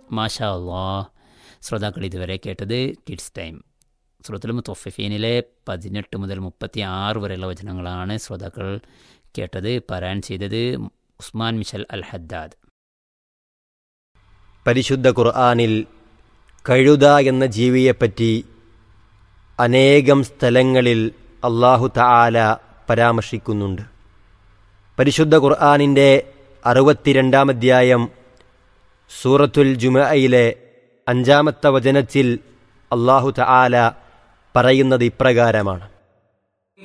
മാഷാ അള്ളാ ശ്രോതാക്കൾ ഇതുവരെ കേട്ടത് കിഡ്സ് ടൈം സുഹൃത്തുൽ മുത്തഫീനിലെ പതിനെട്ട് മുതൽ മുപ്പത്തി ആറ് വരെയുള്ള വചനങ്ങളാണ് ശ്രോതാക്കൾ കേട്ടത് പാരായൺ ചെയ്തത് ഉസ്മാൻ മിഷൽ അൽ ഹദ്ദാദ് പരിശുദ്ധ ഖുർആാനിൽ കഴുത എന്ന ജീവിയെപ്പറ്റി അനേകം സ്ഥലങ്ങളിൽ അള്ളാഹു തആല പരാമർശിക്കുന്നുണ്ട് പരിശുദ്ധ ഖുർആാനിൻ്റെ അറുപത്തിരണ്ടാം അധ്യായം സൂറത്തുൽ ജുമയിലെ അഞ്ചാമത്തെ വചനത്തിൽ അള്ളാഹു തആല പറയുന്നത് ഇപ്രകാരമാണ്